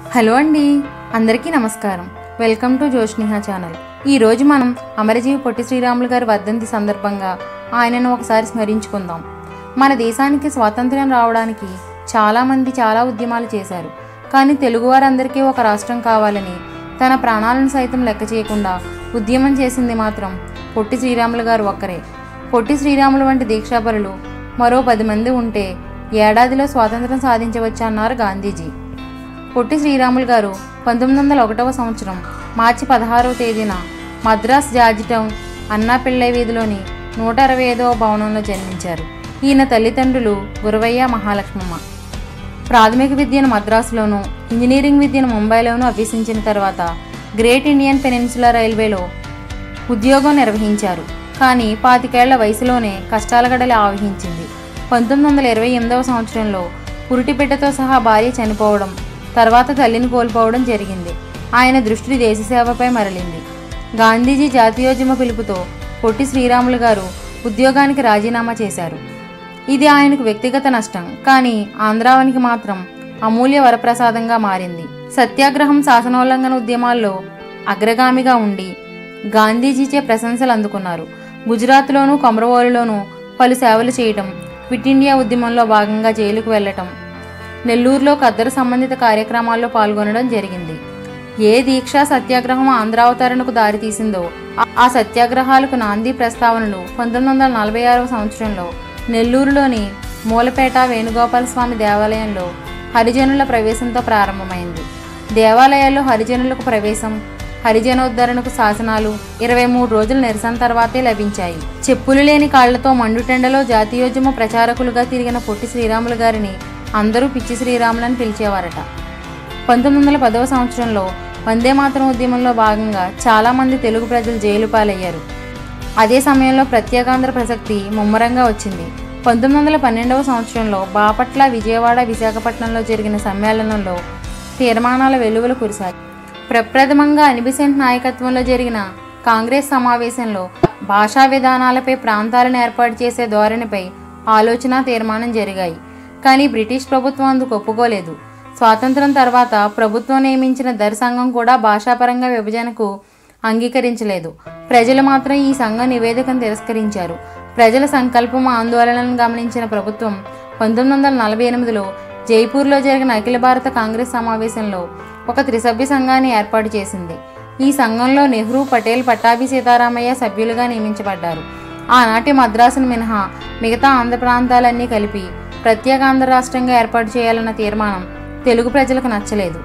hello అండి అందరికీ నమస్కారం వెల్కమ్ టు జోష్నిహా ఛానల్ ఈ రోజు మనం అమరజీవి పొట్టి శ్రీరాములు గారి వర్ధంతి సందర్భంగా ఆయనను ఒకసారి స్మరించుకుందాం మన దేశానికి స్వాతంత్ర్యం రావడానికి చాలామంది చాలా ఉద్యమాలు చేశారు కానీ తెలుగువారందరికీ ఒక రాష్ట్రం కావాలని తన ప్రాణాలను సైతం లెక్క చేయకుండా ఉద్యమం చేసింది మాత్రం పొట్టి శ్రీరాములు గారు ఒక్కరే పొట్టి శ్రీరాములు వంటి దీక్షాపరులు మరో పది మంది ఉంటే ఏడాదిలో స్వాతంత్రం సాధించవచ్చన్నారు గాంధీజీ పొట్టి శ్రీరాములు గారు పంతొమ్మిది వందల ఒకటవ సంవత్సరం మార్చి పదహారవ తేదీన మద్రాస్ జార్జి టౌన్ అన్నా పిళ్ళై వీధిలోని నూట అరవై ఐదవ భవనంలో జన్మించారు ఈయన తల్లిదండ్రులు గురవయ్య మహాలక్ష్మమ్మ ప్రాథమిక విద్యను మద్రాసులోను ఇంజనీరింగ్ విద్యను ముంబైలోనూ అభ్యసించిన తర్వాత గ్రేట్ ఇండియన్ పెనిన్సులా రైల్వేలో ఉద్యోగం నిర్వహించారు కానీ పాతికేళ్ల వయసులోనే కష్టాల గడలి ఆవహించింది పంతొమ్మిది వందల ఇరవై ఎనిమిదవ సంవత్సరంలో పురిటి బిడ్డతో సహా భార్య చనిపోవడం తర్వాత తల్లిని కోల్పోవడం జరిగింది ఆయన దృష్టి దేశసేవపై మరలింది గాంధీజీ జాతీయోద్యమ పిలుపుతో పొట్టి శ్రీరాములు గారు ఉద్యోగానికి రాజీనామా చేశారు ఇది ఆయనకు వ్యక్తిగత నష్టం కానీ ఆంధ్రావనికి మాత్రం అమూల్య వరప్రసాదంగా మారింది సత్యాగ్రహం శాసనోల్లంఘన ఉద్యమాల్లో అగ్రగామిగా ఉండి గాంధీజీచే ప్రశంసలు అందుకున్నారు గుజరాత్లోనూ కొమరవోలులోనూ పలు సేవలు చేయటం క్విట్ ఇండియా ఉద్యమంలో భాగంగా జైలుకు వెళ్లటం నెల్లూరులో ఖద్దరు సంబంధిత కార్యక్రమాల్లో పాల్గొనడం జరిగింది ఏ దీక్షా సత్యాగ్రహం ఆంధ్రావతరణకు దారితీసిందో ఆ- ఆ సత్యాగ్రహాలకు నాంది ప్రస్తావనలు పంతొమ్మిది వందల నలభై ఆరవ సంవత్సరంలో నెల్లూరులోని మూలపేట వేణుగోపాల స్వామి దేవాలయంలో హరిజనుల ప్రవేశంతో ప్రారంభమైంది దేవాలయాల్లో హరిజనులకు ప్రవేశం హరిజనోద్ధరణకు శాసనాలు ఇరవై మూడు రోజుల నిరసన తర్వాతే లభించాయి చెప్పులు లేని కాళ్లతో మండుటెండలో జాతీయోద్యమ ప్రచారకులుగా తిరిగిన పొట్టి శ్రీరాములు గారిని అందరూ పిచ్చి శ్రీరాములని పిలిచేవారట పంతొమ్మిది వందల పదవ సంవత్సరంలో వందే మాతరం ఉద్యమంలో భాగంగా చాలామంది తెలుగు ప్రజలు జైలు పాలయ్యారు అదే సమయంలో ప్రత్యేకాంధ్ర ప్రసక్తి ముమ్మరంగా వచ్చింది పంతొమ్మిది వందల పన్నెండవ సంవత్సరంలో బాపట్ల విజయవాడ విశాఖపట్నంలో జరిగిన సమ్మేళనంలో తీర్మానాల వెలువలు కురిశాయి ప్రప్రథమంగా అనిబిసెంట్ నాయకత్వంలో జరిగిన కాంగ్రెస్ సమావేశంలో భాషా విధానాలపై ప్రాంతాలను ఏర్పాటు చేసే ధోరణిపై ఆలోచన తీర్మానం జరిగాయి కానీ బ్రిటిష్ ప్రభుత్వం అందుకు ఒప్పుకోలేదు స్వాతంత్రం తర్వాత ప్రభుత్వం నియమించిన దర్ సంఘం కూడా భాషాపరంగా విభజనకు అంగీకరించలేదు ప్రజలు మాత్రం ఈ సంఘం నివేదికను తిరస్కరించారు ప్రజల సంకల్పం ఆందోళనలను గమనించిన ప్రభుత్వం పంతొమ్మిది వందల నలభై ఎనిమిదిలో జైపూర్లో జరిగిన అఖిల భారత కాంగ్రెస్ సమావేశంలో ఒక త్రిసభ్య సంఘాన్ని ఏర్పాటు చేసింది ఈ సంఘంలో నెహ్రూ పటేల్ పట్టాభి సీతారామయ్య సభ్యులుగా నియమించబడ్డారు ఆనాటి మద్రాసును మినహా మిగతా ఆంధ్ర ప్రాంతాలన్నీ కలిపి ప్రత్యేక ఆంధ్ర రాష్ట్రంగా ఏర్పాటు చేయాలన్న తీర్మానం తెలుగు ప్రజలకు నచ్చలేదు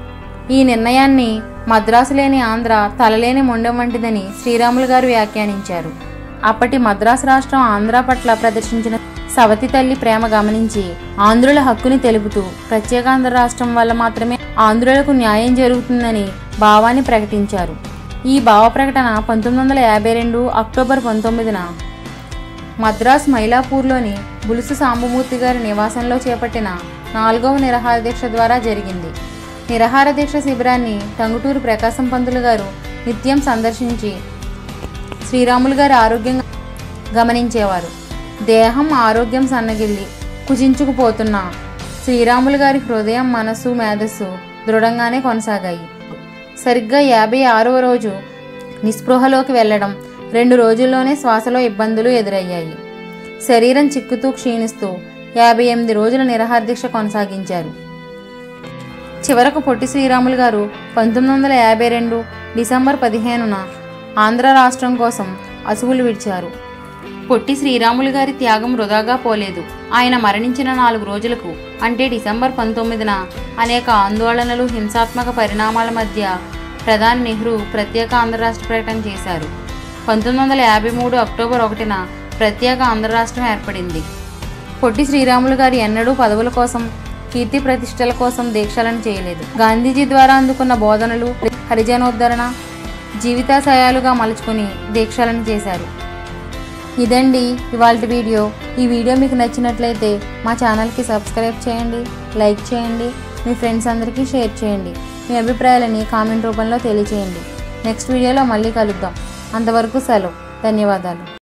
ఈ నిర్ణయాన్ని మద్రాసు లేని ఆంధ్ర తలలేని మొండెం వంటిదని శ్రీరాములు గారు వ్యాఖ్యానించారు అప్పటి మద్రాసు రాష్ట్రం ఆంధ్ర పట్ల ప్రదర్శించిన సవతి తల్లి ప్రేమ గమనించి ఆంధ్రుల హక్కుని తెలుపుతూ ప్రత్యేకాంధ్ర రాష్ట్రం వల్ల మాత్రమే ఆంధ్రులకు న్యాయం జరుగుతుందని భావాన్ని ప్రకటించారు ఈ భావ ప్రకటన పంతొమ్మిది వందల యాభై రెండు అక్టోబర్ పంతొమ్మిదిన మద్రాస్ మైలాపూర్లోని బులుసు సాంబమూర్తి గారి నివాసంలో చేపట్టిన నాలుగవ నిరహార దీక్ష ద్వారా జరిగింది నిరహార దీక్ష శిబిరాన్ని టంగుటూరు ప్రకాశం పంతులు గారు నిత్యం సందర్శించి శ్రీరాములు గారి ఆరోగ్యం గమనించేవారు దేహం ఆరోగ్యం సన్నగిల్లి కుచించుకుపోతున్న శ్రీరాములు గారి హృదయం మనస్సు మేధస్సు దృఢంగానే కొనసాగాయి సరిగ్గా యాభై ఆరవ రోజు నిస్పృహలోకి వెళ్ళడం రెండు రోజుల్లోనే శ్వాసలో ఇబ్బందులు ఎదురయ్యాయి శరీరం చిక్కుతూ క్షీణిస్తూ యాభై ఎనిమిది రోజుల నిరహార దీక్ష కొనసాగించారు చివరకు పొట్టి శ్రీరాములు గారు పంతొమ్మిది వందల యాభై రెండు డిసెంబర్ పదిహేనున ఆంధ్ర రాష్ట్రం కోసం అసువులు విడిచారు పొట్టి శ్రీరాములు గారి త్యాగం వృధాగా పోలేదు ఆయన మరణించిన నాలుగు రోజులకు అంటే డిసెంబర్ పంతొమ్మిదిన అనేక ఆందోళనలు హింసాత్మక పరిణామాల మధ్య ప్రధాని నెహ్రూ ప్రత్యేక ఆంధ్ర రాష్ట్ర ప్రకటన చేశారు పంతొమ్మిది వందల యాభై మూడు అక్టోబర్ ఒకటిన ప్రత్యేక ఆంధ్ర రాష్ట్రం ఏర్పడింది పొట్టి శ్రీరాములు గారు ఎన్నడూ పదవుల కోసం కీర్తి ప్రతిష్టల కోసం దీక్షలను చేయలేదు గాంధీజీ ద్వారా అందుకున్న బోధనలు హరిజనోద్ధరణ జీవితాశయాలుగా మలుచుకుని దీక్షలను చేశారు ఇదండి ఇవాళ వీడియో ఈ వీడియో మీకు నచ్చినట్లయితే మా ఛానల్కి సబ్స్క్రైబ్ చేయండి లైక్ చేయండి మీ ఫ్రెండ్స్ అందరికీ షేర్ చేయండి మీ అభిప్రాయాలని కామెంట్ రూపంలో తెలియచేయండి నెక్స్ట్ వీడియోలో మళ్ళీ కలుద్దాం అంతవరకు సెలవు ధన్యవాదాలు